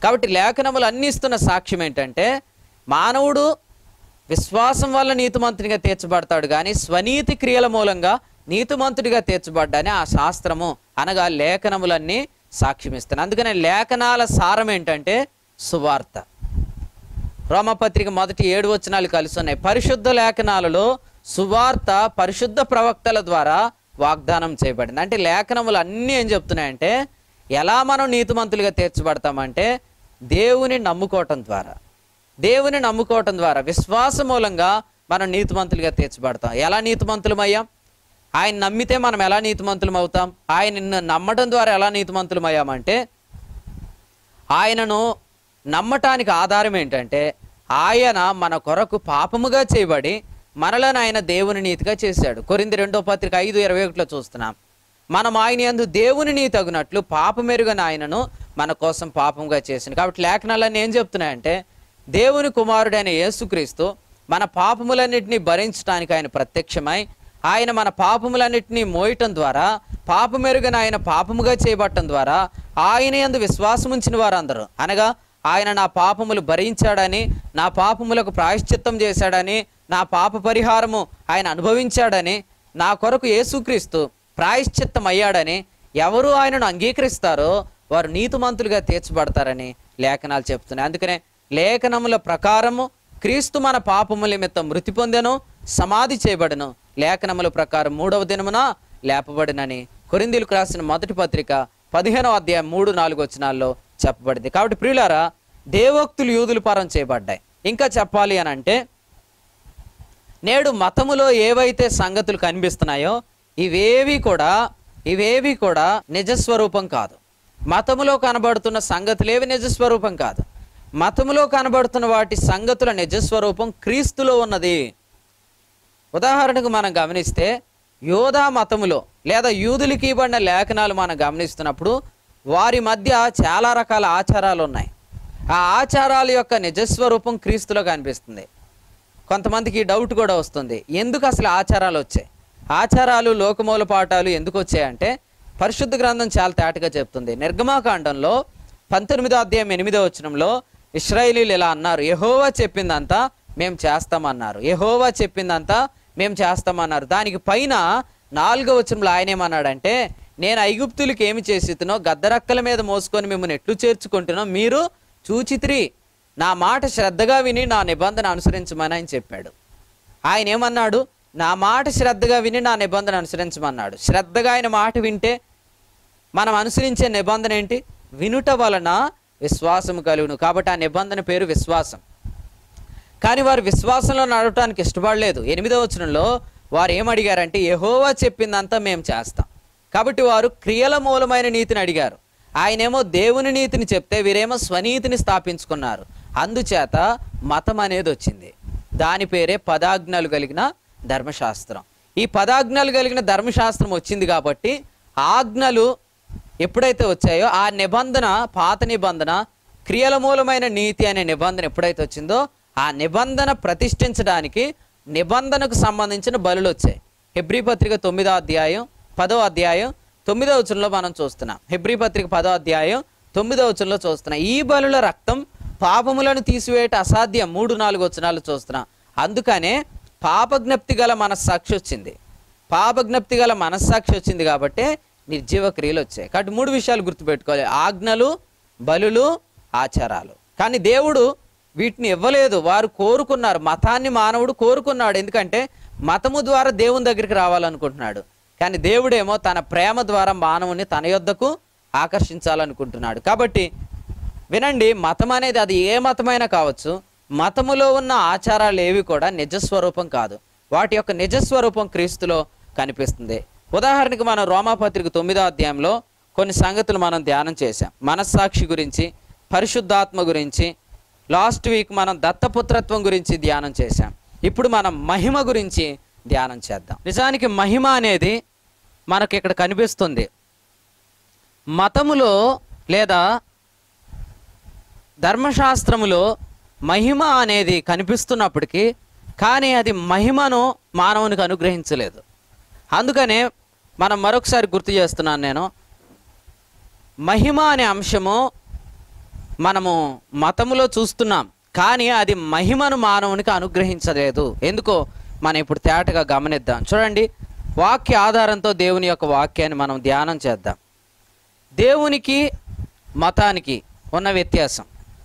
కాబట్టి లేఖనములు అన్ని ఇస్తున్న సాక్ష్యం ఏంటంటే మానవుడు విశ్వాసం వల్ల నీతిమంతునిగా తీర్చబడతాడు కానీ స్వనీతి క్రియల మూలంగా నీతిమంతుడిగా తీర్చబడ్డాని ఆ శాస్త్రము అనగా లేఖనములన్నీ సాక్ష్యమిస్తాను అందుకనే లేఖనాల సారం ఏంటంటే సువార్త రోమపత్రిక మొదటి ఏడు వచనాలు కలిసి ఉన్నాయి పరిశుద్ధ లేఖనాలలో సువార్త పరిశుద్ధ ప్రవక్తల ద్వారా వాగ్దానం చేయబడింది అంటే లేఖనములు అన్నీ ఏం చెప్తున్నాయంటే ఎలా మనం నీతిమంతులుగా తీర్చబడతామంటే దేవుని నమ్ముకోవటం ద్వారా దేవుని నమ్ముకోవటం ద్వారా విశ్వాస మూలంగా మనం నీతిమంతులుగా తీర్చబడతాం ఎలా నీతిమంతులమయ్యాం ఆయన నమ్మితే మనం ఎలా నీతిమంతులం అవుతాం ఆయన నమ్మటం ద్వారా ఎలా నీతిమంతులం అయ్యామంటే ఆయనను నమ్మటానికి ఆధారం ఏంటంటే ఆయన మన కొరకు పాపముగా చేయబడి మనలను ఆయన దేవుని నీతిగా చేశాడు కొరింది రెండో పత్రిక ఐదు ఇరవై ఒకటిలో చూస్తున్నాం మనం ఆయన యందు దేవుని నీతి అగునట్లు పాపమెరుగని ఆయనను మన కోసం పాపంగా చేసింది కాబట్టి లేఖనాలన్నీ ఏం చెప్తున్నాయంటే దేవుని కుమారుడైన యేసుక్రీస్తు మన పాపములన్నింటినీ భరించడానికి ఆయన ప్రత్యక్షమై ఆయన మన పాపములన్నింటినీ మోయటం ద్వారా పాపమెరుగన ఆయన పాపముగా చేయబట్టం ద్వారా ఆయన యందు విశ్వాసం ఉంచిన వారందరూ అనగా ఆయన నా పాపములు భరించాడని నా పాపములకు ప్రాయశ్చిత్తం చేశాడని నా పాప పరిహారము ఆయన అనుభవించాడని నా కొరకు యేసుక్రీస్తు ప్రాయశ్చిత్తం అయ్యాడని ఎవరు ఆయనను అంగీకరిస్తారో వారు నీతిమంతులుగా తీర్చబడతారని లేఖనాలు చెప్తున్నాయి అందుకనే లేఖనముల ప్రకారము క్రీస్తు మన పాపముల నిమిత్తం మృతి పొందెను సమాధి చేయబడను లేఖనముల ప్రకారం మూడవ దినమున లేపబడినని కొరిందీలకు రాసిన మొదటి పత్రిక పదిహేనవ అధ్యాయం మూడు నాలుగు వచనాల్లో చెప్పబడింది కాబట్టి ప్రియులారా దేవోక్తులు యూదులు పరం చేయబడ్డాయి ఇంకా చెప్పాలి అని అంటే నేడు మతములో ఏవైతే సంగతులు కనిపిస్తున్నాయో ఇవేవి కూడా ఇవేవి కూడా నిజస్వరూపం కాదు మతములో కనబడుతున్న సంగతులు ఏవి నిజస్వరూపం కాదు మతములో కనబడుతున్న వాటి సంగతుల నిజస్వరూపం క్రీస్తులో ఉన్నది ఉదాహరణకు మనం గమనిస్తే యోధా మతములో లేదా యూదులకి ఇవ్వబడిన లేఖనాలు మనం గమనిస్తున్నప్పుడు వారి మధ్య చాలా రకాల ఆచారాలు ఉన్నాయి ఆ ఆచారాల యొక్క నిజస్వరూపం క్రీస్తులో కనిపిస్తుంది కొంతమందికి ఈ డౌట్ కూడా వస్తుంది ఎందుకు అసలు ఆచారాలు వచ్చాయి ఆచారాలు లోకమూల పాఠాలు ఎందుకు వచ్చాయంటే పరిశుద్ధ గ్రంథం చాలా తేటగా చెప్తుంది నిర్గమాకాండంలో పంతొమ్మిదో అధ్యాయం ఎనిమిదో వచనంలో ఇస్రాయేలీలు ఇలా అన్నారు యహోవా చెప్పిందంతా మేము చేస్తామన్నారు యహోవా చెప్పిందంతా మేము చేస్తామన్నారు దానికి పైన నాలుగో వచనంలో ఆయన ఏమన్నాడంటే నేను ఐగుప్తులకి ఏమి చేసితునో గద్దరక్కల మీద మోసుకొని మిమ్మల్ని ఎట్లు చేర్చుకుంటున్నో మీరు చూచిత్రి నా మాట శ్రద్ధగా విని నా నిబంధన అనుసరించమని ఆయన చెప్పాడు ఆయన ఏమన్నాడు నా మాట శ్రద్ధగా విని నా నిబంధన అనుసరించమన్నాడు శ్రద్ధగా ఆయన మాట వింటే మనం అనుసరించే నిబంధన ఏంటి వినుట వలన విశ్వాసం కలుగును కాబట్టి ఆ నిబంధన పేరు విశ్వాసం కానీ వారు విశ్వాసంలో నడవటానికి ఇష్టపడలేదు ఎనిమిదవ వచనంలో వారు ఏమడిగారంటే యహోవా చెప్పిందంతా మేము చేస్తాం కాబట్టి వారు క్రియల మూలమైన నీతిని అడిగారు ఆయనేమో దేవుని నీతిని చెప్తే వీరేమో స్వనీతిని స్థాపించుకున్నారు అందుచేత మతం అనేది వచ్చింది దాని పేరే పదాజ్ఞలు కలిగిన ధర్మశాస్త్రం ఈ పదాజ్ఞలు కలిగిన ధర్మశాస్త్రం వచ్చింది కాబట్టి ఆజ్ఞలు ఎప్పుడైతే వచ్చాయో ఆ నిబంధన పాత నిబంధన క్రియల మూలమైన నీతి అనే నిబంధన ఎప్పుడైతే వచ్చిందో ఆ నిబంధన ప్రతిష్ఠించడానికి నిబంధనకు సంబంధించిన బలులు వచ్చాయి హెబ్రీ పత్రిక తొమ్మిదో అధ్యాయం పదో అధ్యాయం తొమ్మిదో వచనంలో మనం చూస్తున్నాం హెబ్రీ పత్రిక పదో అధ్యాయం తొమ్మిదో వచనంలో చూస్తున్నాం ఈ బలుల రక్తం పాపములను తీసివేయట అసాధ్యం మూడు నాలుగు వచనాలు చూస్తున్నాం అందుకనే పాపజ్ఞప్తి గల మనస్సాక్షి వచ్చింది పాపజ్ఞప్తి గల మనస్సాక్షి వచ్చింది కాబట్టి నిర్జీవ క్రియలు వచ్చాయి కాబట్టి మూడు విషయాలు గుర్తుపెట్టుకోవాలి ఆజ్ఞలు బలులు ఆచారాలు కానీ దేవుడు వీటిని ఇవ్వలేదు వారు కోరుకున్నారు మతాన్ని మానవుడు కోరుకున్నాడు ఎందుకంటే మతము ద్వారా దేవుని దగ్గరికి రావాలనుకుంటున్నాడు కానీ దేవుడేమో తన ప్రేమ ద్వారా మానవుని తన యొద్దకు ఆకర్షించాలనుకుంటున్నాడు కాబట్టి వినండి మతం అనేది అది ఏ మతమైనా కావచ్చు మతములో ఉన్న ఆచారాలు ఏవి కూడా నిజస్వరూపం కాదు వాటి యొక్క నిజస్వరూపం క్రీస్తులో కనిపిస్తుంది ఉదాహరణకి మనం రోమాపత్రిక తొమ్మిదో అధ్యాయంలో కొన్ని సంగతులు మనం ధ్యానం చేశాం మనస్సాక్షి గురించి పరిశుద్ధాత్మ గురించి లాస్ట్ వీక్ మనం దత్తపుత్రత్వం గురించి ధ్యానం చేశాం ఇప్పుడు మనం మహిమ గురించి ధ్యానం చేద్దాం నిజానికి మహిమ అనేది మనకి ఇక్కడ కనిపిస్తుంది మతములో లేదా ధర్మశాస్త్రములో మహిమ అనేది కనిపిస్తున్నప్పటికీ కానీ అది మహిమను మానవునికి అనుగ్రహించలేదు అందుకనే మనం మరొకసారి గుర్తు చేస్తున్నాను నేను మహిమ అనే అంశము మనము మతములో చూస్తున్నాం కానీ అది మహిమను మానవునికి అనుగ్రహించలేదు ఎందుకో మనం ఇప్పుడు తేటగా గమనిద్దాం చూడండి వాక్య ఆధారంతో దేవుని యొక్క వాక్యాన్ని మనం ధ్యానం చేద్దాం దేవునికి మతానికి ఉన్న వ్యత్యాసం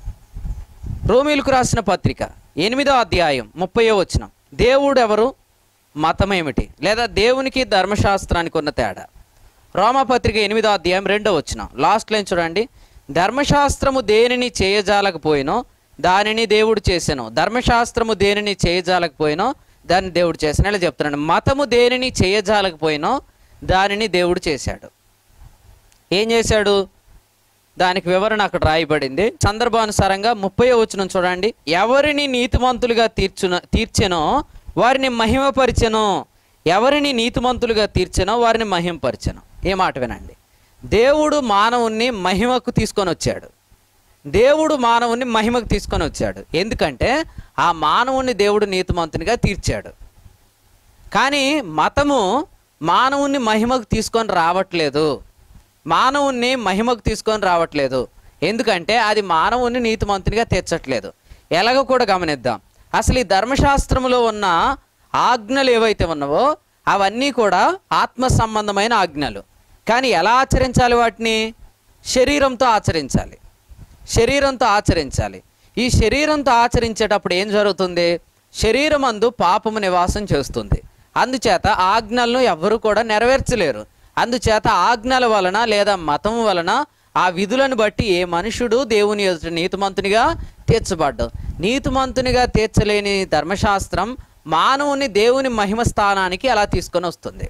రోమిలకు రాసిన పత్రిక ఎనిమిదో అధ్యాయం ముప్పయో వచనం దేవుడు ఎవరు మతం ఏమిటి లేదా దేవునికి ధర్మశాస్త్రానికి ఉన్న తేడా రోమపత్రిక ఎనిమిదో అధ్యాయం రెండో వచనం లాస్ట్ లైన్ చూడండి ధర్మశాస్త్రము దేనిని చేయజాలకపోయినో దానిని దేవుడు చేసెను ధర్మశాస్త్రము దేనిని చేయజాలకపోయినో దాన్ని దేవుడు చేసిన ఇలా చెప్తున్నాడు మతము దేనిని చేయజాలకపోయినో దానిని దేవుడు చేశాడు ఏం చేశాడు దానికి వివరణ అక్కడ రాయబడింది సందర్భానుసారంగా ముప్పై వచనం చూడండి ఎవరిని నీతిమంతులుగా తీర్చున తీర్చెనో వారిని మహిమపరిచెనో ఎవరిని నీతిమంతులుగా తీర్చెనో వారిని మహిమపరిచెను ఏ మాట వినండి దేవుడు మానవుణ్ణి మహిమకు తీసుకొని వచ్చాడు దేవుడు మానవుణ్ణి మహిమకు తీసుకొని వచ్చాడు ఎందుకంటే ఆ మానవుణ్ణి దేవుడు నీతిమంతునిగా తీర్చాడు కానీ మతము మానవుణ్ణి మహిమకు తీసుకొని రావట్లేదు మానవుణ్ణి మహిమకు తీసుకొని రావట్లేదు ఎందుకంటే అది మానవుణ్ణి నీతిమంతునిగా తీర్చట్లేదు ఎలాగో కూడా గమనిద్దాం అసలు ఈ ధర్మశాస్త్రములో ఉన్న ఆజ్ఞలు ఏవైతే ఉన్నావో అవన్నీ కూడా ఆత్మ సంబంధమైన ఆజ్ఞలు కానీ ఎలా ఆచరించాలి వాటిని శరీరంతో ఆచరించాలి శరీరంతో ఆచరించాలి ఈ శరీరంతో ఆచరించేటప్పుడు ఏం జరుగుతుంది శరీరం అందు పాపము నివాసం చేస్తుంది అందుచేత ఆజ్ఞలను ఎవ్వరూ కూడా నెరవేర్చలేరు అందుచేత ఆజ్ఞల వలన లేదా మతం వలన ఆ విధులను బట్టి ఏ మనుషుడు దేవుని ఎదుట నీతిమంతునిగా తీర్చబడ్డు నీతిమంతునిగా తీర్చలేని ధర్మశాస్త్రం మానవుని దేవుని మహిమ స్థానానికి అలా తీసుకొని వస్తుంది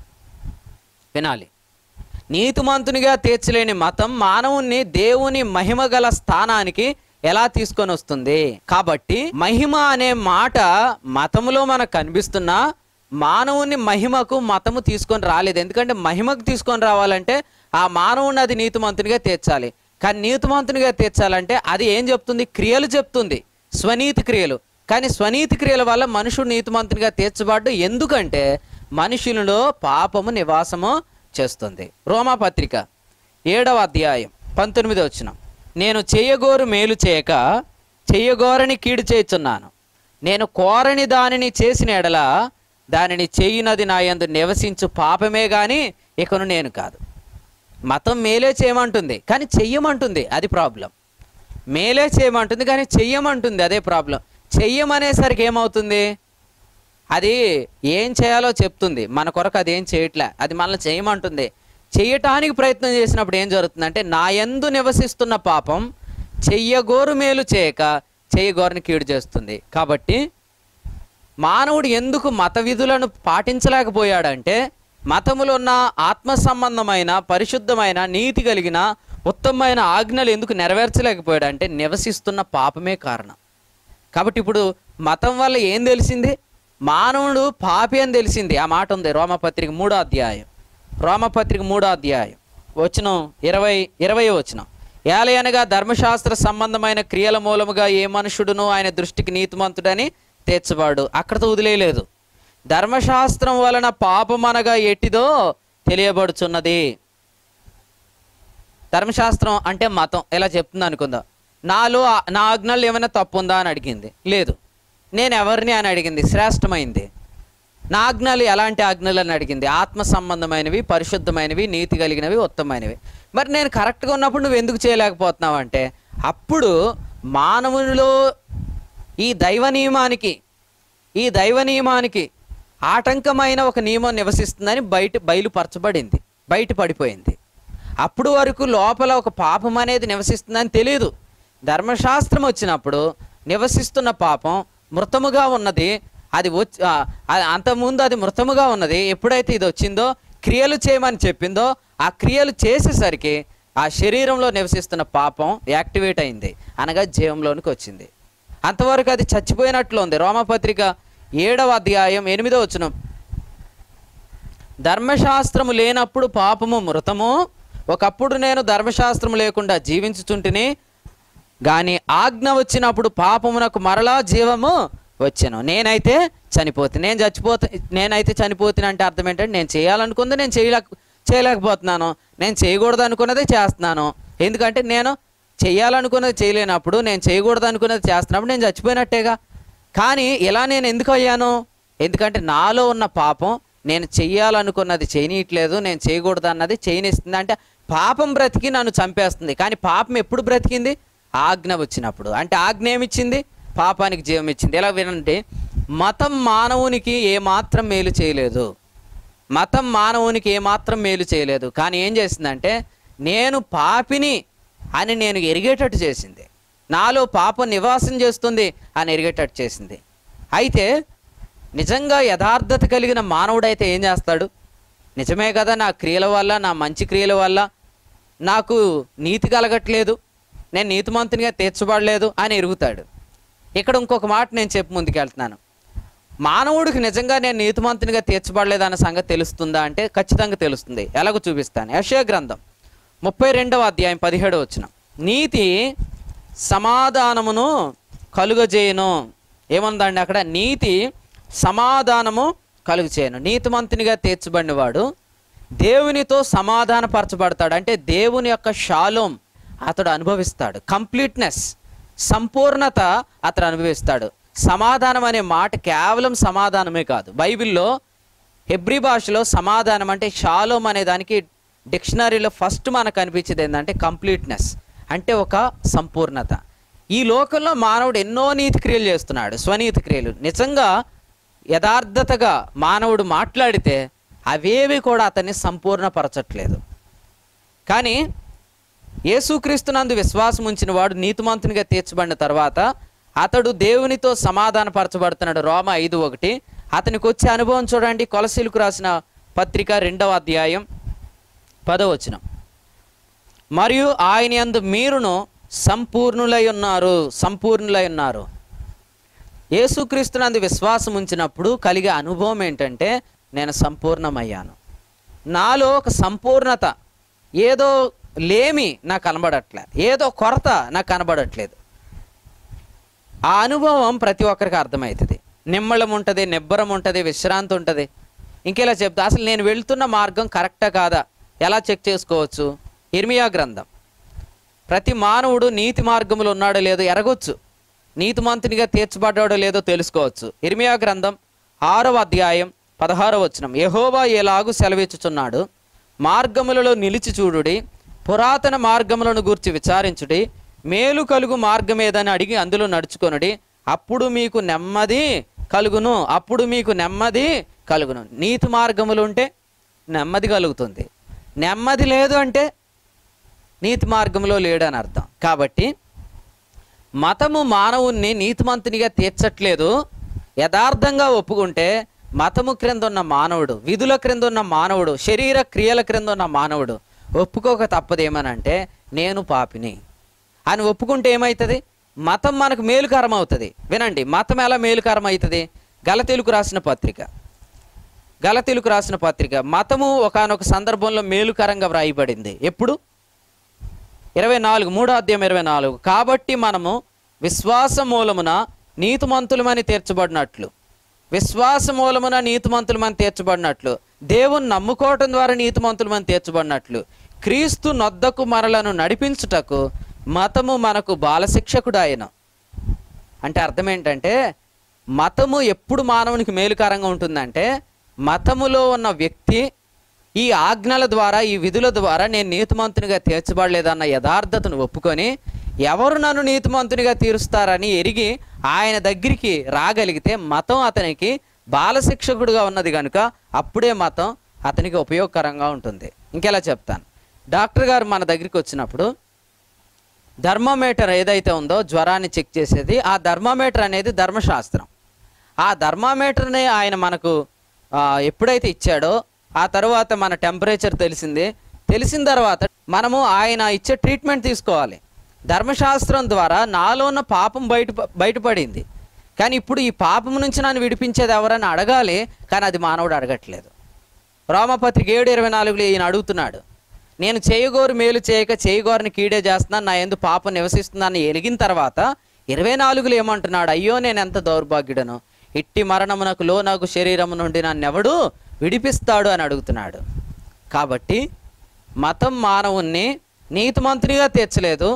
వినాలి నీతిమంతునిగా తీర్చలేని మతం మానవుణ్ణి దేవుని మహిమ గల స్థానానికి ఎలా తీసుకొని వస్తుంది కాబట్టి మహిమ అనే మాట మతములో మనకు కనిపిస్తున్నా మానవుని మహిమకు మతము తీసుకొని రాలేదు ఎందుకంటే మహిమకు తీసుకొని రావాలంటే ఆ మానవుని అది నీతిమంతునిగా తీర్చాలి కానీ నీతిమంతునిగా తీర్చాలంటే అది ఏం చెప్తుంది క్రియలు చెప్తుంది స్వనీతి క్రియలు కానీ స్వనీతి క్రియల వల్ల మనుషుడు నీతిమంతునిగా తీర్చబడ్డు ఎందుకంటే మనుషులలో పాపము నివాసము చేస్తుంది రోమాపత్రిక ఏడవ అధ్యాయం పంతొమ్మిది వచ్చిన నేను చేయగోరు మేలు చేయక చెయ్యగోరని కీడు చేయుచున్నాను నేను కోరని దానిని చేసిన ఎడల దానిని చేయునది నా యందు నివసించు పాపమే గాని ఇకను నేను కాదు మతం మేలే చేయమంటుంది కానీ చెయ్యమంటుంది అది ప్రాబ్లం మేలే చేయమంటుంది కానీ చెయ్యమంటుంది అదే ప్రాబ్లం చెయ్యమనేసరికి ఏమవుతుంది అది ఏం చేయాలో చెప్తుంది మన కొరకు అది ఏం చేయట్లే అది మనల్ని చేయమంటుంది చెయ్యటానికి ప్రయత్నం చేసినప్పుడు ఏం జరుగుతుందంటే నా యందు నివసిస్తున్న పాపం చెయ్యగోరు మేలు చేయక చెయ్యగోరుని కీడు చేస్తుంది కాబట్టి మానవుడు ఎందుకు మత విధులను పాటించలేకపోయాడంటే మతములో ఉన్న ఆత్మ సంబంధమైన పరిశుద్ధమైన నీతి కలిగిన ఉత్తమమైన ఆజ్ఞలు ఎందుకు నెరవేర్చలేకపోయాడంటే నివసిస్తున్న పాపమే కారణం కాబట్టి ఇప్పుడు మతం వల్ల ఏం తెలిసింది మానవుడు పాపి అని తెలిసింది ఆ మాట ఉంది రోమపత్రిక మూడో అధ్యాయం రోమపత్రిక మూడో అధ్యాయం వచనం ఇరవై ఇరవై వచనం ఏలయనగా ధర్మశాస్త్ర సంబంధమైన క్రియల మూలముగా ఏ మనుషుడును ఆయన దృష్టికి నీతిమంతుడని తీర్చబాడు అక్కడతో వదిలేయలేదు ధర్మశాస్త్రం వలన పాపమనగా ఎట్టిదో తెలియబడుచున్నది ధర్మశాస్త్రం అంటే మతం ఇలా చెప్తుంది అనుకుందాం నాలో ఆ- నా ఆజ్ఞలు ఏమైనా తప్పు ఉందా అని అడిగింది లేదు నేను ఎవరిని అని అడిగింది శ్రేష్టమైంది నా ఆజ్ఞలు ఎలాంటి ఆజ్ఞలు అని అడిగింది ఆత్మ సంబంధమైనవి పరిశుద్ధమైనవి నీతి కలిగినవి ఉత్తమమైనవి మరి నేను కరెక్ట్గా ఉన్నప్పుడు నువ్వు ఎందుకు చేయలేకపోతున్నావు అంటే అప్పుడు మానవునిలో ఈ దైవ నియమానికి ఈ దైవ నియమానికి ఆటంకమైన ఒక నియమం నివసిస్తుందని బయట బయలుపరచబడింది బయట పడిపోయింది అప్పుడు వరకు లోపల ఒక పాపం అనేది నివసిస్తుందని తెలియదు ధర్మశాస్త్రం వచ్చినప్పుడు నివసిస్తున్న పాపం మృతముగా ఉన్నది అది వచ్చి ఆ, ఆ- అంతకుముందు అది మృతముగా ఉన్నది ఎప్పుడైతే ఇది వచ్చిందో క్రియలు చేయమని చెప్పిందో ఆ క్రియలు చేసేసరికి ఆ శరీరంలో నివసిస్తున్న పాపం యాక్టివేట్ అయింది అనగా జీవంలోనికి వచ్చింది అంతవరకు అది చచ్చిపోయినట్లు ఉంది రోమపత్రిక ఏడవ అధ్యాయం ఎనిమిదో వచనం ధర్మశాస్త్రము లేనప్పుడు పాపము మృతము ఒకప్పుడు నేను ధర్మశాస్త్రము లేకుండా జీవించుచుంటిని గాని ఆజ్ఞ వచ్చినప్పుడు పాపమునకు మరలా జీవము వచ్చాను నేనైతే చనిపోతే నేను చచ్చిపోతే నేనైతే చనిపోతున్నా అంటే అర్థం ఏంటంటే నేను చేయాలనుకుంది నేను చేయలేక చేయలేకపోతున్నాను నేను చేయకూడదు అనుకున్నదే చేస్తున్నాను ఎందుకంటే నేను చేయాలనుకున్నది చేయలేనప్పుడు నేను చేయకూడదు అనుకున్నది చేస్తున్నప్పుడు నేను చచ్చిపోయినట్టేగా కానీ ఇలా నేను ఎందుకు అయ్యాను ఎందుకంటే నాలో ఉన్న పాపం నేను చెయ్యాలనుకున్నది చేయనీయట్లేదు నేను చేయకూడదు అన్నది చేయనిస్తుంది అంటే పాపం బ్రతికి నన్ను చంపేస్తుంది కానీ పాపం ఎప్పుడు బ్రతికింది ఆజ్ఞ వచ్చినప్పుడు అంటే ఆజ్ఞ ఏమిచ్చింది పాపానికి జీవం ఇచ్చింది ఎలా వినండి మతం మానవునికి ఏమాత్రం మేలు చేయలేదు మతం మానవునికి ఏమాత్రం మేలు చేయలేదు కానీ ఏం చేసిందంటే నేను పాపిని అని నేను ఎరిగేటట్టు చేసింది నాలో పాపం నివాసం చేస్తుంది అని ఎరిగేటట్టు చేసింది అయితే నిజంగా యథార్థత కలిగిన మానవుడైతే ఏం చేస్తాడు నిజమే కదా నా క్రియల వల్ల నా మంచి క్రియల వల్ల నాకు నీతి కలగట్లేదు నేను నీతిమంతునిగా తీర్చబడలేదు అని ఎరుగుతాడు ఇక్కడ ఇంకొక మాట నేను చెప్పి ముందుకెళ్తున్నాను మానవుడికి నిజంగా నేను నీతిమంతునిగా తీర్చబడలేదు అన్న సంగతి తెలుస్తుందా అంటే ఖచ్చితంగా తెలుస్తుంది ఎలాగో చూపిస్తాను యశయ గ్రంథం ముప్పై రెండవ అధ్యాయం పదిహేడవ వచ్చిన నీతి సమాధానమును కలుగజేయను ఏముందండి అక్కడ నీతి సమాధానము కలుగజేయను నీతిమంతునిగా తీర్చబడినవాడు దేవునితో సమాధానపరచబడతాడు అంటే దేవుని యొక్క షాలోం అతడు అనుభవిస్తాడు కంప్లీట్నెస్ సంపూర్ణత అతడు అనుభవిస్తాడు సమాధానం అనే మాట కేవలం సమాధానమే కాదు బైబిల్లో హెబ్రి భాషలో సమాధానం అంటే షాలోం అనే దానికి డిక్షనరీలో ఫస్ట్ మనకు అనిపించేది ఏంటంటే కంప్లీట్నెస్ అంటే ఒక సంపూర్ణత ఈ లోకంలో మానవుడు ఎన్నో నీతి క్రియలు చేస్తున్నాడు స్వనీతి క్రియలు నిజంగా యథార్థతగా మానవుడు మాట్లాడితే అవేవి కూడా అతన్ని సంపూర్ణపరచట్లేదు కానీ యేసుక్రీస్తునందు విశ్వాసం ఉంచిన వాడు నీతిమంతునిగా తీర్చబడిన తర్వాత అతడు దేవునితో సమాధానపరచబడుతున్నాడు రోమ ఐదు ఒకటి అతనికి వచ్చే అనుభవం చూడండి కొలసీలకు రాసిన పత్రిక రెండవ అధ్యాయం పదవచనం మరియు ఆయన యందు మీరును సంపూర్ణులై ఉన్నారు సంపూర్ణులై ఉన్నారు యేసుక్రీస్తునందు విశ్వాసం ఉంచినప్పుడు కలిగే అనుభవం ఏంటంటే నేను సంపూర్ణమయ్యాను నాలో ఒక సంపూర్ణత ఏదో లేమి నాకు కనబడట్లే ఏదో కొరత నాకు కనబడట్లేదు ఆ అనుభవం ప్రతి ఒక్కరికి అర్థమవుతుంది నిమ్మళం ఉంటుంది నిబ్బరం ఉంటుంది విశ్రాంతి ఉంటుంది ఇంకెలా చెప్తా అసలు నేను వెళ్తున్న మార్గం కరెక్టా కాదా ఎలా చెక్ చేసుకోవచ్చు ఇర్మియా గ్రంథం ప్రతి మానవుడు నీతి మార్గంలో ఉన్నాడో లేదో ఎరగొచ్చు నీతిమంతునిగా తీర్చబడ్డాడో లేదో తెలుసుకోవచ్చు ఇర్మియా గ్రంథం ఆరవ అధ్యాయం పదహారవ వచనం యహోవా ఎలాగు సెలవిచ్చుచున్నాడు మార్గములలో నిలిచి చూడుడి పురాతన మార్గములను గూర్చి విచారించుడి మేలు కలుగు మార్గం ఏదని అడిగి అందులో నడుచుకొనుడి అప్పుడు మీకు నెమ్మది కలుగును అప్పుడు మీకు నెమ్మది కలుగును నీతి మార్గములు ఉంటే నెమ్మది కలుగుతుంది నెమ్మది లేదు అంటే నీతి మార్గంలో లేడని అర్థం కాబట్టి మతము మానవుణ్ణి నీతిమంతునిగా తీర్చట్లేదు యథార్థంగా ఒప్పుకుంటే మతము క్రింద ఉన్న మానవుడు విధుల క్రింద ఉన్న మానవుడు శరీర క్రియల క్రింద ఉన్న మానవుడు ఒప్పుకోక తప్పదేమనంటే నేను పాపిని అని ఒప్పుకుంటే ఏమవుతుంది మతం మనకు మేలుకరం అవుతుంది వినండి మతం ఎలా మేలుకరం అవుతుంది గలతెలుకు రాసిన పత్రిక గలతెలుకు రాసిన పత్రిక మతము ఒకానొక సందర్భంలో మేలుకరంగా వ్రాయబడింది ఎప్పుడు ఇరవై నాలుగు మూడో అధ్యాయం ఇరవై నాలుగు కాబట్టి మనము విశ్వాస మూలమున నీతిమంతులమని తీర్చబడినట్లు విశ్వాస మూలమున నీతిమంతులమని తీర్చబడినట్లు దేవుని నమ్ముకోవటం ద్వారా నీతిమంతులమని తీర్చబడినట్లు క్రీస్తు నొద్దకు మనలను నడిపించుటకు మతము మనకు బాలశిక్షకుడు ఆయన అంటే అర్థం ఏంటంటే మతము ఎప్పుడు మానవునికి మేలుకరంగా ఉంటుందంటే మతములో ఉన్న వ్యక్తి ఈ ఆజ్ఞల ద్వారా ఈ విధుల ద్వారా నేను నీతిమంతునిగా తీర్చబడలేదన్న యథార్థతను ఒప్పుకొని ఎవరు నన్ను నీతిమంతునిగా తీరుస్తారని ఎరిగి ఆయన దగ్గరికి రాగలిగితే మతం అతనికి బాలశిక్షకుడుగా ఉన్నది కనుక అప్పుడే మతం అతనికి ఉపయోగకరంగా ఉంటుంది ఇంకెలా చెప్తాను డాక్టర్ గారు మన దగ్గరికి వచ్చినప్పుడు ధర్మోమీటర్ ఏదైతే ఉందో జ్వరాన్ని చెక్ చేసేది ఆ ధర్మోమీటర్ అనేది ధర్మశాస్త్రం ఆ ధర్మామీటర్ని ఆయన మనకు ఆ, ఎప్పుడైతే ఇచ్చాడో ఆ తర్వాత మన టెంపరేచర్ తెలిసింది తెలిసిన తర్వాత మనము ఆయన ఇచ్చే ట్రీట్మెంట్ తీసుకోవాలి ధర్మశాస్త్రం ద్వారా నాలో ఉన్న పాపం బయట బయటపడింది కానీ ఇప్పుడు ఈ పాపం నుంచి నన్ను విడిపించేది ఎవరని అడగాలి కానీ అది మానవుడు అడగట్లేదు రోమపత్రిక ఏడు ఇరవై నాలుగులో ఈయన అడుగుతున్నాడు నేను చేయగోరు మేలు చేయక చేయగోరని కీడే చేస్తున్నాను నా ఎందు పాపం నివసిస్తుందని ఎరిగిన తర్వాత ఇరవై నాలుగులో ఏమంటున్నాడు అయ్యో నేను ఎంత దౌర్భాగ్యుడను ఇట్టి మరణమునకు లోనగు శరీరము నుండి నన్నెవడు విడిపిస్తాడు అని అడుగుతున్నాడు కాబట్టి మతం మానవుణ్ణి నీతిమంతునిగా తీర్చలేదు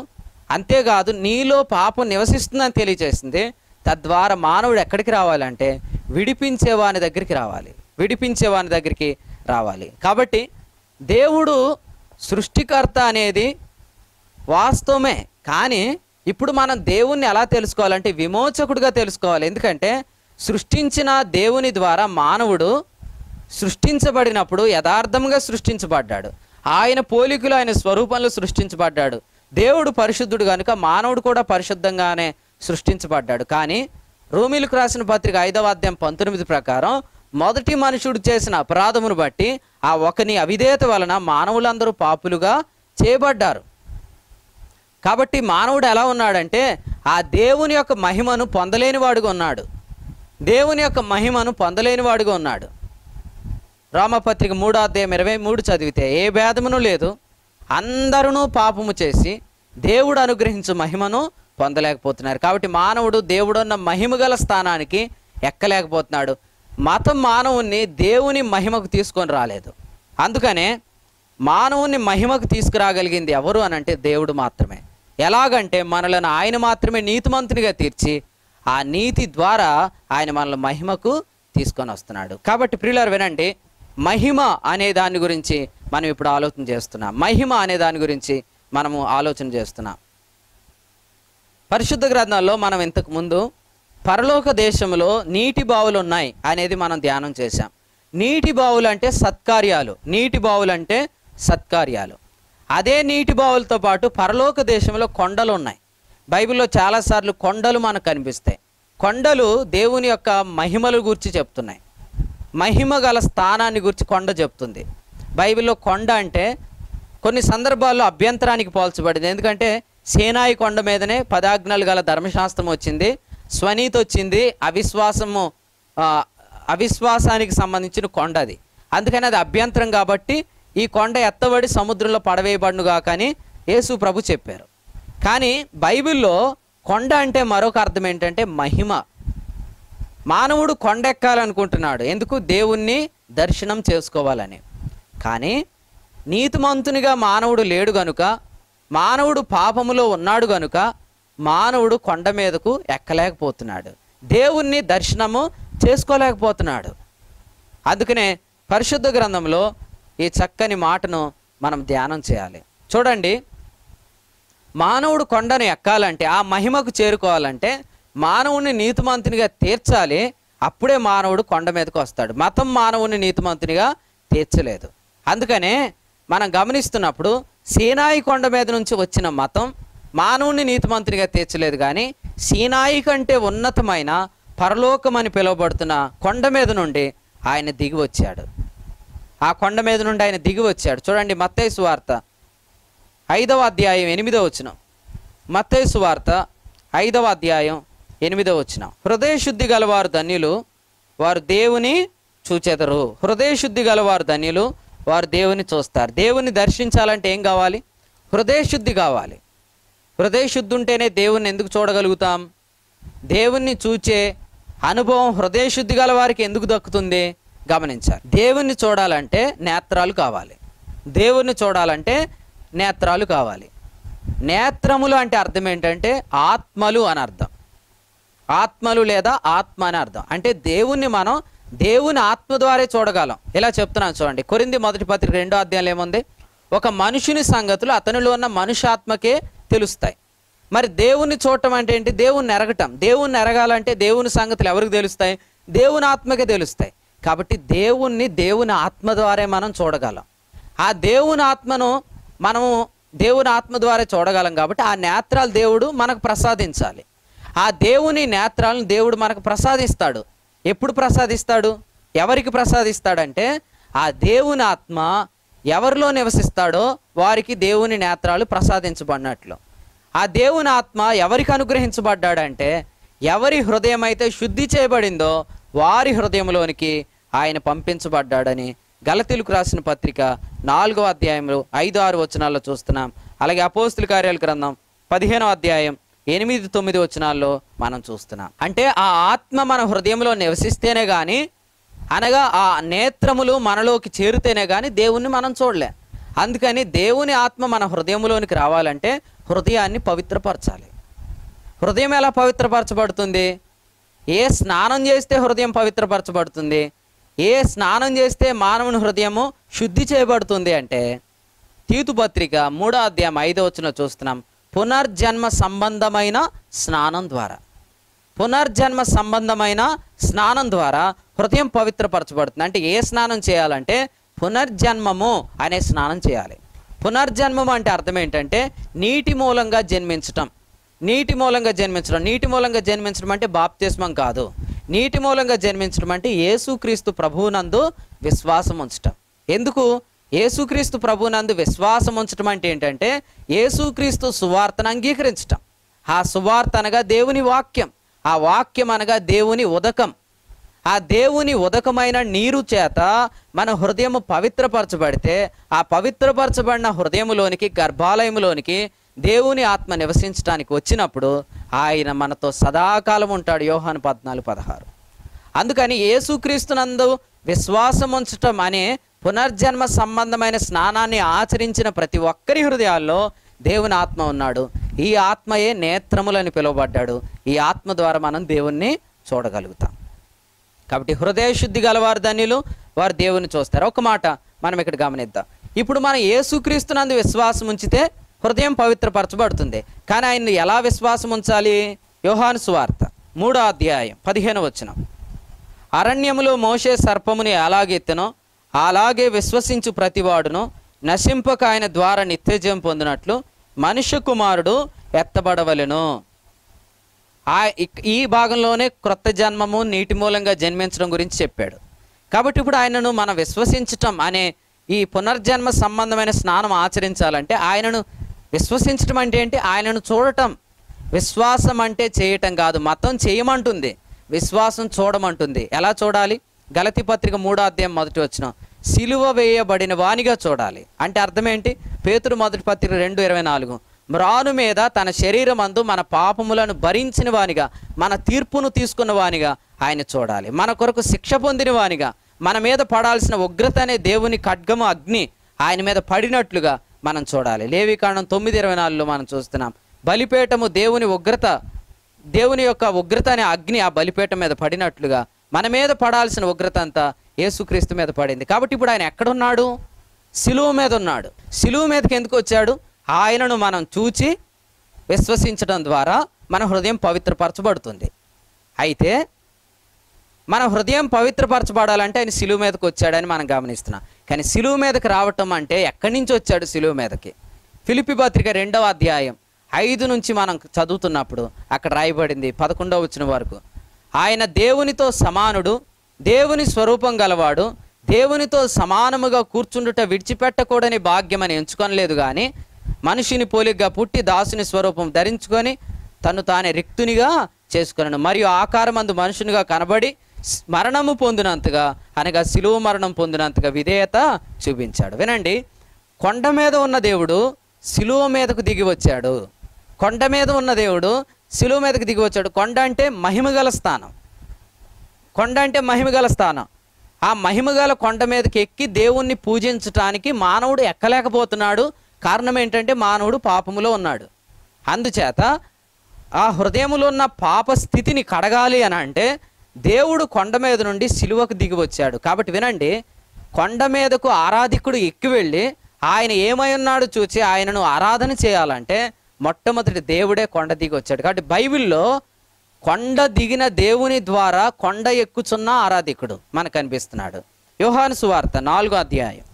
అంతేకాదు నీలో పాపం నివసిస్తుందని తెలియజేసింది తద్వారా మానవుడు ఎక్కడికి రావాలంటే విడిపించే వాని దగ్గరికి రావాలి విడిపించే వాని దగ్గరికి రావాలి కాబట్టి దేవుడు సృష్టికర్త అనేది వాస్తవమే కానీ ఇప్పుడు మనం దేవుణ్ణి ఎలా తెలుసుకోవాలంటే విమోచకుడిగా తెలుసుకోవాలి ఎందుకంటే సృష్టించిన దేవుని ద్వారా మానవుడు సృష్టించబడినప్పుడు యథార్థంగా సృష్టించబడ్డాడు ఆయన పోలికలు ఆయన స్వరూపంలో సృష్టించబడ్డాడు దేవుడు పరిశుద్ధుడు కనుక మానవుడు కూడా పరిశుద్ధంగానే సృష్టించబడ్డాడు కానీ రోమిలకు రాసిన పత్రిక ఐదవ అధ్యాయం పంతొమ్మిది ప్రకారం మొదటి మనుషుడు చేసిన అపరాధమును బట్టి ఆ ఒకని అవిధేయత వలన మానవులందరూ పాపులుగా చేయబడ్డారు కాబట్టి మానవుడు ఎలా ఉన్నాడంటే ఆ దేవుని యొక్క మహిమను పొందలేని వాడుగా ఉన్నాడు దేవుని యొక్క మహిమను పొందలేని వాడుగా ఉన్నాడు రామపత్రిక మూడో అధ్యాయం ఇరవై మూడు చదివితే ఏ భేదమును లేదు అందరూ పాపము చేసి దేవుడు అనుగ్రహించు మహిమను పొందలేకపోతున్నారు కాబట్టి మానవుడు దేవుడున్న మహిమ గల స్థానానికి ఎక్కలేకపోతున్నాడు మతం మానవుణ్ణి దేవుని మహిమకు తీసుకొని రాలేదు అందుకనే మానవుని మహిమకు తీసుకురాగలిగింది ఎవరు అని అంటే దేవుడు మాత్రమే ఎలాగంటే మనలను ఆయన మాత్రమే నీతిమంతునిగా తీర్చి ఆ నీతి ద్వారా ఆయన మనల్ని మహిమకు తీసుకొని వస్తున్నాడు కాబట్టి ప్రియులారు వినండి మహిమ అనే దాని గురించి మనం ఇప్పుడు ఆలోచన చేస్తున్నాం మహిమ అనే దాని గురించి మనము ఆలోచన చేస్తున్నాం పరిశుద్ధ గ్రంథాల్లో మనం ఇంతకు ముందు పరలోక దేశంలో నీటి బావులు ఉన్నాయి అనేది మనం ధ్యానం చేశాం నీటి బావులు అంటే సత్కార్యాలు నీటి బావులు అంటే సత్కార్యాలు అదే నీటి బావులతో పాటు పరలోక దేశంలో కొండలు ఉన్నాయి బైబిల్లో చాలాసార్లు కొండలు మనకు కనిపిస్తాయి కొండలు దేవుని యొక్క మహిమల గురించి చెప్తున్నాయి మహిమ గల స్థానాన్ని గురించి కొండ చెప్తుంది బైబిల్లో కొండ అంటే కొన్ని సందర్భాల్లో అభ్యంతరానికి పోల్చబడింది ఎందుకంటే సేనాయి కొండ మీదనే పదాజ్ఞలు గల ధర్మశాస్త్రం వచ్చింది స్వనీతి వచ్చింది అవిశ్వాసము ఆ, అవిశ్వాసానికి సంబంధించిన కొండ అది అందుకని అది అభ్యంతరం కాబట్టి ఈ కొండ ఎత్తబడి సముద్రంలో పడవేయబడునుగా కానీ యేసు ప్రభు చెప్పారు కానీ బైబిల్లో కొండ అంటే మరొక అర్థం ఏంటంటే మహిమ మానవుడు కొండెక్కాలనుకుంటున్నాడు ఎందుకు దేవుణ్ణి దర్శనం చేసుకోవాలని కానీ నీతిమంతునిగా మానవుడు లేడు గనుక మానవుడు పాపములో ఉన్నాడు గనుక మానవుడు కొండ మీదకు ఎక్కలేకపోతున్నాడు దేవుణ్ణి దర్శనము చేసుకోలేకపోతున్నాడు అందుకనే పరిశుద్ధ గ్రంథంలో ఈ చక్కని మాటను మనం ధ్యానం చేయాలి చూడండి మానవుడు కొండను ఎక్కాలంటే ఆ మహిమకు చేరుకోవాలంటే మానవుని నీతిమంతునిగా తీర్చాలి అప్పుడే మానవుడు కొండ మీదకి వస్తాడు మతం మానవుని నీతిమంతునిగా తీర్చలేదు అందుకనే మనం గమనిస్తున్నప్పుడు సీనాయి కొండ మీద నుంచి వచ్చిన మతం మానవుని నీతిమంతునిగా తీర్చలేదు కానీ సీనాయి కంటే ఉన్నతమైన పరలోకం అని పిలువబడుతున్న కొండ మీద నుండి ఆయన దిగి వచ్చాడు ఆ కొండ మీద నుండి ఆయన దిగి వచ్చాడు చూడండి మత్తయి వార్త ఐదవ అధ్యాయం ఎనిమిదవ వచనం మత్తయి వార్త ఐదవ అధ్యాయం ఎనిమిదవ వచనం హృదయ శుద్ధి గలవారు ధన్యులు వారు దేవుని చూచెదరు హృదయ శుద్ధి గలవారు ధన్యులు వారు దేవుని చూస్తారు దేవుని దర్శించాలంటే ఏం కావాలి హృదయ శుద్ధి కావాలి హృదయ శుద్ధి ఉంటేనే దేవుణ్ణి ఎందుకు చూడగలుగుతాం దేవుణ్ణి చూచే అనుభవం హృదయ శుద్ధి గల వారికి ఎందుకు దక్కుతుంది గమనించాలి దేవుణ్ణి చూడాలంటే నేత్రాలు కావాలి దేవుణ్ణి చూడాలంటే నేత్రాలు కావాలి నేత్రములు అంటే అర్థం ఏంటంటే ఆత్మలు అని అర్థం ఆత్మలు లేదా ఆత్మ అని అర్థం అంటే దేవుణ్ణి మనం దేవుని ఆత్మ ద్వారా చూడగలం ఇలా చెప్తున్నాను చూడండి కొరింది మొదటి పత్రిక రెండో అధ్యాయంలో ఏముంది ఒక మనుషుని సంగతులు అతనిలో ఉన్న మనుషాత్మకే తెలుస్తాయి మరి దేవుణ్ణి చూడటం అంటే ఏంటి దేవుణ్ణి ఎరగటం దేవుణ్ణి ఎరగాలంటే దేవుని సంగతులు ఎవరికి తెలుస్తాయి దేవుని ఆత్మకే తెలుస్తాయి కాబట్టి దేవుణ్ణి దేవుని ఆత్మ ద్వారా మనం చూడగలం ఆ దేవుని ఆత్మను మనము దేవుని ఆత్మ ద్వారా చూడగలం కాబట్టి ఆ నేత్రాలు దేవుడు మనకు ప్రసాదించాలి ఆ దేవుని నేత్రాలను దేవుడు మనకు ప్రసాదిస్తాడు ఎప్పుడు ప్రసాదిస్తాడు ఎవరికి ప్రసాదిస్తాడంటే ఆ దేవుని ఆత్మ ఎవరిలో నివసిస్తాడో వారికి దేవుని నేత్రాలు ప్రసాదించబడినట్లు ఆ దేవుని ఆత్మ ఎవరికి అనుగ్రహించబడ్డాడంటే ఎవరి హృదయం అయితే శుద్ధి చేయబడిందో వారి హృదయంలోనికి ఆయన పంపించబడ్డాడని గలతీలకు రాసిన పత్రిక నాలుగో అధ్యాయంలో ఐదు ఆరు వచనాల్లో చూస్తున్నాం అలాగే అపోస్తుల కార్యాల గ్రంథం పదిహేనో అధ్యాయం ఎనిమిది తొమ్మిది వచనాల్లో మనం చూస్తున్నాం అంటే ఆ ఆత్మ మన హృదయంలో నివసిస్తేనే కానీ అనగా ఆ నేత్రములు మనలోకి చేరితేనే కానీ దేవుణ్ణి మనం చూడలే అందుకని దేవుని ఆత్మ మన హృదయంలోనికి రావాలంటే హృదయాన్ని పవిత్రపరచాలి హృదయం ఎలా పవిత్రపరచబడుతుంది ఏ స్నానం చేస్తే హృదయం పవిత్రపరచబడుతుంది ఏ స్నానం చేస్తే మానవుని హృదయము శుద్ధి చేయబడుతుంది అంటే తీతు పత్రిక మూడో అధ్యాయం ఐదో వచ్చిన చూస్తున్నాం పునర్జన్మ సంబంధమైన స్నానం ద్వారా పునర్జన్మ సంబంధమైన స్నానం ద్వారా హృదయం పవిత్రపరచబడుతుంది అంటే ఏ స్నానం చేయాలంటే పునర్జన్మము అనే స్నానం చేయాలి పునర్జన్మం అంటే అర్థం ఏంటంటే నీటి మూలంగా జన్మించటం నీటి మూలంగా జన్మించడం నీటి మూలంగా జన్మించడం అంటే బాప్తిస్మం కాదు నీటి మూలంగా జన్మించడం అంటే యేసుక్రీస్తు ప్రభువునందు విశ్వాసం ఉంచటం ఎందుకు యేసుక్రీస్తు ప్రభువునందు విశ్వాసం ఉంచటం అంటే ఏంటంటే యేసుక్రీస్తు సువార్తను అంగీకరించటం ఆ సువార్త అనగా దేవుని వాక్యం ఆ వాక్యం అనగా దేవుని ఉదకం ఆ దేవుని ఉదకమైన నీరు చేత మన హృదయము పవిత్రపరచబడితే ఆ పవిత్రపరచబడిన హృదయములోనికి గర్భాలయములోనికి దేవుని ఆత్మ నివసించడానికి వచ్చినప్పుడు ఆయన మనతో సదాకాలం ఉంటాడు యోహాను పద్నాలుగు పదహారు అందుకని యేసుక్రీస్తునందు విశ్వాసం ఉంచటం అనే పునర్జన్మ సంబంధమైన స్నానాన్ని ఆచరించిన ప్రతి ఒక్కరి హృదయాల్లో దేవుని ఆత్మ ఉన్నాడు ఈ ఆత్మయే నేత్రములని పిలువబడ్డాడు ఈ ఆత్మ ద్వారా మనం దేవుణ్ణి చూడగలుగుతాం కాబట్టి హృదయ శుద్ధి గలవారు ధన్యులు వారు దేవుని చూస్తారు ఒక మాట మనం ఇక్కడ గమనిద్దాం ఇప్పుడు మనం యేసుక్రీస్తునందు విశ్వాసం ఉంచితే హృదయం పవిత్రపరచబడుతుంది కానీ ఆయన్ని ఎలా విశ్వాసం ఉంచాలి యోహాను సువార్త మూడో అధ్యాయం పదిహేను వచనం అరణ్యములో మోసే సర్పముని ఎలాగెత్తెనో అలాగే విశ్వసించు ప్రతివాడును నశింపక ఆయన ద్వారా నిత్యజయం పొందినట్లు మనుష్య కుమారుడు ఎత్తబడవలెను ఆ ఇక్- ఈ భాగంలోనే క్రొత్త జన్మము నీటి మూలంగా జన్మించడం గురించి చెప్పాడు కాబట్టి ఇప్పుడు ఆయనను మనం విశ్వసించటం అనే ఈ పునర్జన్మ సంబంధమైన స్నానం ఆచరించాలంటే ఆయనను విశ్వసించటం అంటే ఏంటి ఆయనను చూడటం విశ్వాసం అంటే చేయటం కాదు మతం చేయమంటుంది విశ్వాసం చూడమంటుంది ఎలా చూడాలి గలతి పత్రిక మూడో అధ్యాయం మొదటి వచ్చిన సిలువ వేయబడిన వానిగా చూడాలి అంటే అర్థం ఏంటి పేతురు మొదటి పత్రిక రెండు ఇరవై నాలుగు మ్రాను మీద తన శరీరమందు మన పాపములను భరించిన వానిగా మన తీర్పును తీసుకున్న వానిగా ఆయన చూడాలి మన కొరకు శిక్ష పొందిన వానిగా మన మీద పడాల్సిన ఉగ్రత అనే దేవుని ఖడ్గము అగ్ని ఆయన మీద పడినట్లుగా మనం చూడాలి లేవికాండం తొమ్మిది ఇరవై నాలుగులో మనం చూస్తున్నాం బలిపేటము దేవుని ఉగ్రత దేవుని యొక్క ఉగ్రత అనే అగ్ని ఆ బలిపీఠం మీద పడినట్లుగా మన మీద పడాల్సిన ఉగ్రత అంతా యేసుక్రీస్తు మీద పడింది కాబట్టి ఇప్పుడు ఆయన ఎక్కడున్నాడు సిలువ మీద ఉన్నాడు సిలువ మీదకి ఎందుకు వచ్చాడు ఆయనను మనం చూచి విశ్వసించడం ద్వారా మన హృదయం పవిత్రపరచబడుతుంది అయితే మన హృదయం పవిత్రపరచబడాలంటే ఆయన సిలువ మీదకి వచ్చాడని మనం గమనిస్తున్నాం కానీ సిలువ మీదకి రావటం అంటే ఎక్కడి నుంచి వచ్చాడు సిలువ మీదకి ఫిలిపి పత్రిక రెండవ అధ్యాయం ఐదు నుంచి మనం చదువుతున్నప్పుడు అక్కడ రాయబడింది పదకొండవ వచ్చిన వరకు ఆయన దేవునితో సమానుడు దేవుని స్వరూపం గలవాడు దేవునితో సమానముగా కూర్చుండుట విడిచిపెట్టకూడని భాగ్యమని ఎంచుకొనలేదు కానీ మనిషిని పోలిగ్గా పుట్టి దాసుని స్వరూపం ధరించుకొని తను తానే రిక్తునిగా చేసుకున్నాను మరియు ఆకారమందు మనుషునిగా కనబడి స్- మరణము పొందినంతగా అనగా శిలువ మరణం పొందినంతగా విధేయత చూపించాడు వినండి కొండ మీద ఉన్న దేవుడు శిలువ మీదకు దిగి వచ్చాడు కొండ మీద ఉన్న దేవుడు శిలువ మీదకు దిగి వచ్చాడు కొండ అంటే మహిమగల స్థానం కొండ అంటే మహిమగల స్థానం ఆ మహిమగల కొండ మీదకి ఎక్కి దేవుణ్ణి పూజించటానికి మానవుడు ఎక్కలేకపోతున్నాడు కారణం ఏంటంటే మానవుడు పాపములో ఉన్నాడు అందుచేత ఆ హృదయములో ఉన్న పాప స్థితిని కడగాలి అని అంటే దేవుడు కొండ మీద నుండి సిలువకు దిగి వచ్చాడు కాబట్టి వినండి కొండ మీదకు ఆరాధికుడు ఎక్కి వెళ్ళి ఆయన ఏమై ఉన్నాడు చూచి ఆయనను ఆరాధన చేయాలంటే మొట్టమొదటి దేవుడే కొండ దిగి వచ్చాడు కాబట్టి బైబిల్లో కొండ దిగిన దేవుని ద్వారా కొండ ఎక్కుచున్న ఆరాధికుడు మనకు కనిపిస్తున్నాడు యోహాను సువార్త నాలుగో అధ్యాయం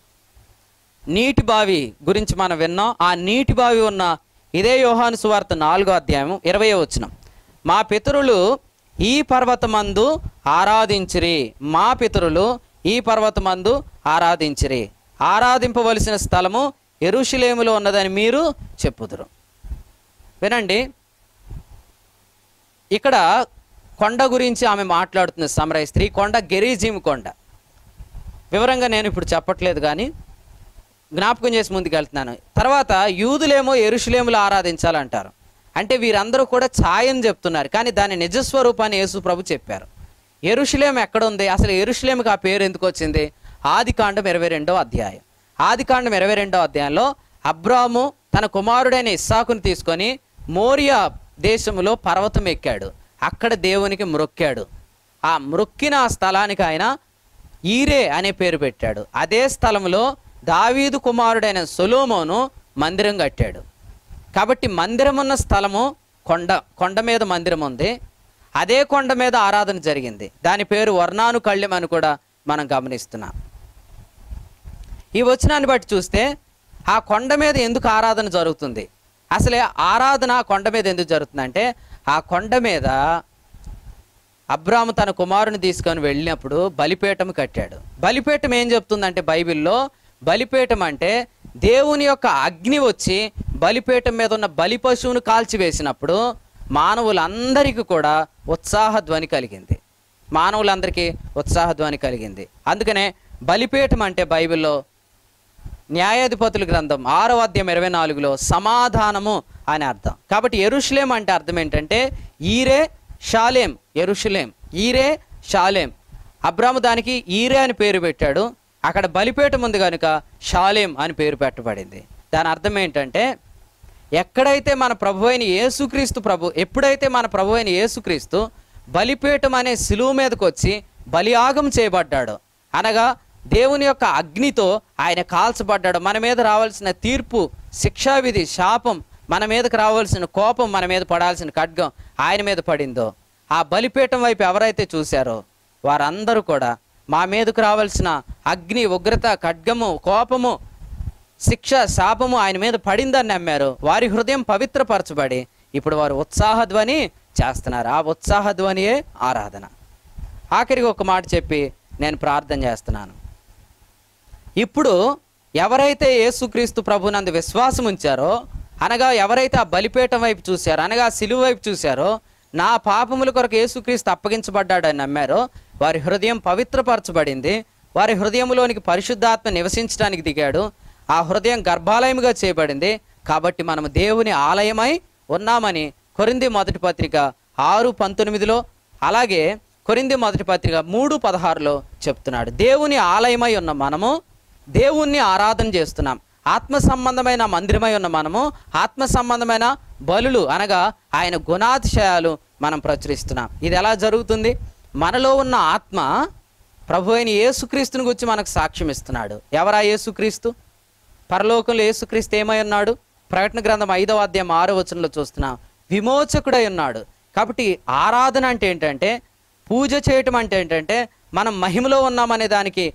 నీటి బావి గురించి మనం విన్నాం ఆ నీటి బావి ఉన్న ఇదే యోహాను సువార్త నాలుగో అధ్యాయం ఇరవై వచనం మా పితరులు ఈ పర్వతమందు ఆరాధించిరి మా పితరులు ఈ పర్వతమందు ఆరాధించిరి ఆరాధింపవలసిన స్థలము ఎరుషులేములో ఉన్నదని మీరు చెప్పుదురు వినండి ఇక్కడ కొండ గురించి ఆమె మాట్లాడుతుంది సమరయ స్త్రీ కొండ గెరీజీమ్ కొండ వివరంగా నేను ఇప్పుడు చెప్పట్లేదు కానీ జ్ఞాపకం చేసి ముందుకెళ్తున్నాను తర్వాత యూదులేమో ఎరుషులేములు ఆరాధించాలంటారు అంటే వీరందరూ కూడా ఛాయని చెప్తున్నారు కానీ దాని నిజస్వరూపాన్ని యేసు ప్రభు చెప్పారు ఎరుషులేం ఎక్కడ ఉంది అసలు ఎరుషులేముకి ఆ పేరు ఎందుకు వచ్చింది ఆది కాండం ఇరవై రెండో అధ్యాయం ఆది కాండం ఇరవై రెండో అధ్యాయంలో అబ్రాము తన కుమారుడైన ఇస్సాకుని తీసుకొని మోరియా దేశంలో పర్వతం ఎక్కాడు అక్కడ దేవునికి మ్రొక్కాడు ఆ మ్రొక్కిన ఆ స్థలానికి ఆయన ఈరే అనే పేరు పెట్టాడు అదే స్థలంలో దావీదు కుమారుడైన సొలోమోను మందిరం కట్టాడు కాబట్టి మందిరం ఉన్న స్థలము కొండ కొండ మీద మందిరం ఉంది అదే కొండ మీద ఆరాధన జరిగింది దాని పేరు వర్ణాను కళ్యం అని కూడా మనం గమనిస్తున్నాం ఈ వచనాన్ని బట్టి చూస్తే ఆ కొండ మీద ఎందుకు ఆరాధన జరుగుతుంది అసలే ఆరాధన ఆ కొండ మీద ఎందుకు జరుగుతుందంటే ఆ కొండ మీద అబ్రాము తన కుమారుని తీసుకొని వెళ్ళినప్పుడు బలిపీఠం కట్టాడు బలిపీఠం ఏం చెప్తుందంటే బైబిల్లో బలిపీఠం అంటే దేవుని యొక్క అగ్ని వచ్చి బలిపీఠం మీద ఉన్న బలి పశువును కాల్చివేసినప్పుడు మానవులందరికీ కూడా ఉత్సాహ ధ్వని కలిగింది మానవులందరికీ ఉత్సాహ ధ్వని కలిగింది అందుకనే బలిపీఠం అంటే బైబిల్లో న్యాయాధిపతుల గ్రంథం ఆరో అధ్యాయం ఇరవై నాలుగులో సమాధానము అని అర్థం కాబట్టి ఎరుషులేం అంటే అర్థం ఏంటంటే ఈరే షాలేం ఎరుషులేం ఈరే షాలేం అబ్రాము దానికి ఈరే అని పేరు పెట్టాడు అక్కడ బలిపీఠం ఉంది కనుక షాలేం అని పేరు పెట్టబడింది దాని అర్థం ఏంటంటే ఎక్కడైతే మన ప్రభు అయిన యేసుక్రీస్తు ప్రభు ఎప్పుడైతే మన ప్రభు అయిన యేసుక్రీస్తు బలిపీఠం అనే సిలువు మీదకి వచ్చి బలియాగం చేయబడ్డాడు అనగా దేవుని యొక్క అగ్నితో ఆయన కాల్చబడ్డాడు మన మీద రావాల్సిన తీర్పు శిక్షావిధి శాపం మన మీదకి రావాల్సిన కోపం మన మీద పడాల్సిన ఖడ్గం ఆయన మీద పడిందో ఆ బలిపీఠం వైపు ఎవరైతే చూశారో వారందరూ కూడా మా మీదకు రావాల్సిన అగ్ని ఉగ్రత ఖడ్గము కోపము శిక్ష శాపము ఆయన మీద పడిందని నమ్మారు వారి హృదయం పవిత్రపరచబడి ఇప్పుడు వారు ఉత్సాహధ్వని చేస్తున్నారు ఆ ఉత్సాహధ్వనియే ఆరాధన ఆఖరికి ఒక మాట చెప్పి నేను ప్రార్థన చేస్తున్నాను ఇప్పుడు ఎవరైతే యేసుక్రీస్తు ప్రభునందు విశ్వాసం ఉంచారో అనగా ఎవరైతే ఆ బలిపీఠం వైపు చూశారో అనగా ఆ సిలువ వైపు చూశారో నా పాపముల కొరకు యేసుక్రీస్తు అప్పగించబడ్డాడని నమ్మారో వారి హృదయం పవిత్రపరచబడింది వారి హృదయంలోనికి పరిశుద్ధాత్మ నివసించడానికి దిగాడు ఆ హృదయం గర్భాలయముగా చేయబడింది కాబట్టి మనము దేవుని ఆలయమై ఉన్నామని కొరింది మొదటి పత్రిక ఆరు పంతొమ్మిదిలో అలాగే కొరింది మొదటి పత్రిక మూడు పదహారులో చెప్తున్నాడు దేవుని ఆలయమై ఉన్న మనము దేవుణ్ణి ఆరాధన చేస్తున్నాం ఆత్మ సంబంధమైన మందిరమై ఉన్న మనము ఆత్మ సంబంధమైన బలులు అనగా ఆయన గుణాతిశయాలు మనం ప్రచురిస్తున్నాం ఇది ఎలా జరుగుతుంది మనలో ఉన్న ఆత్మ ప్రభు అయిన యేసుక్రీస్తుని గురించి మనకు సాక్ష్యం ఇస్తున్నాడు ఎవరా యేసుక్రీస్తు పరలోకంలో యేసుక్రీస్తు ఏమై ఉన్నాడు ప్రకటన గ్రంథం ఐదవ అధ్యాయం ఆరో వచనంలో చూస్తున్నాం విమోచకుడై ఉన్నాడు కాబట్టి ఆరాధన అంటే ఏంటంటే పూజ చేయటం అంటే ఏంటంటే మనం మహిమలో ఉన్నామనే దానికి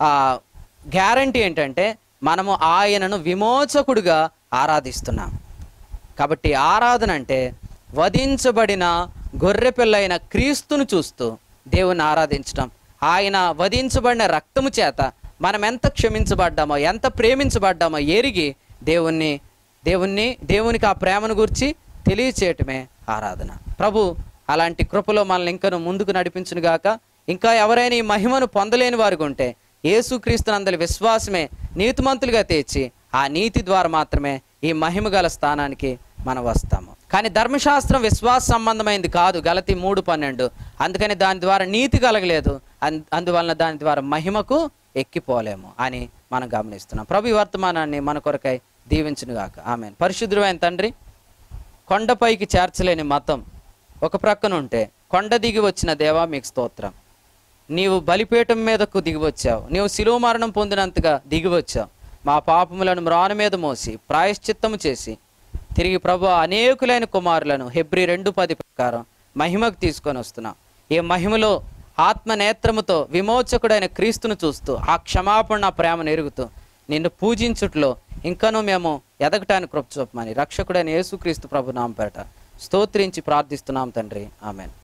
గ్యారంటీ ఏంటంటే మనము ఆయనను విమోచకుడుగా ఆరాధిస్తున్నాం కాబట్టి ఆరాధన అంటే వధించబడిన గొర్రెపిల్ల అయిన క్రీస్తును చూస్తూ దేవుని ఆరాధించడం ఆయన వధించబడిన రక్తము చేత మనం ఎంత క్షమించబడ్డామో ఎంత ప్రేమించబడ్డామో ఎరిగి దేవుణ్ణి దేవుణ్ణి దేవునికి ఆ ప్రేమను గురించి తెలియచేయటమే ఆరాధన ప్రభు అలాంటి కృపలో మనల్ని ఇంకను ముందుకు నడిపించును గాక ఇంకా ఎవరైనా ఈ మహిమను పొందలేని వారికి ఉంటే యేసుక్రీస్తునందలి విశ్వాసమే నీతిమంతులుగా తెచ్చి ఆ నీతి ద్వారా మాత్రమే ఈ మహిమ గల స్థానానికి మనం వస్తాము కానీ ధర్మశాస్త్రం విశ్వాస సంబంధమైంది కాదు గలతి మూడు పన్నెండు అందుకని దాని ద్వారా నీతి కలగలేదు అన్- అందువలన దాని ద్వారా మహిమకు ఎక్కిపోలేము అని మనం గమనిస్తున్నాం ప్రభు ఈ వర్తమానాన్ని మన కొరకై దీవించునుగాక ఆమె పరిశుద్ధుడైన తండ్రి కొండపైకి చేర్చలేని మతం ఒక ప్రక్కన ఉంటే కొండ దిగి వచ్చిన దేవా మీకు స్తోత్రం నీవు బలిపీఠం మీదకు దిగివచ్చావు నీవు శిలువ మరణం పొందినంతగా దిగివచ్చావు మా పాపములను మ్రాను మీద మోసి ప్రాయశ్చిత్తము చేసి తిరిగి ప్రభు అనేకులైన కుమారులను హెబ్రి రెండు పది ప్రకారం మహిమకు తీసుకొని వస్తున్నాం ఈ మహిమలో ఆత్మ నేత్రముతో విమోచకుడైన క్రీస్తును చూస్తూ ఆ క్షమాపణ ప్రేమను ఎరుగుతూ నిన్ను పూజించుట్లో ఇంకనూ మేము ఎదగటానికి కృప చూపమని రక్షకుడైన యేసుక్రీస్తు ప్రభు నామపేట స్తోత్రించి ప్రార్థిస్తున్నాం తండ్రి ఆమెన్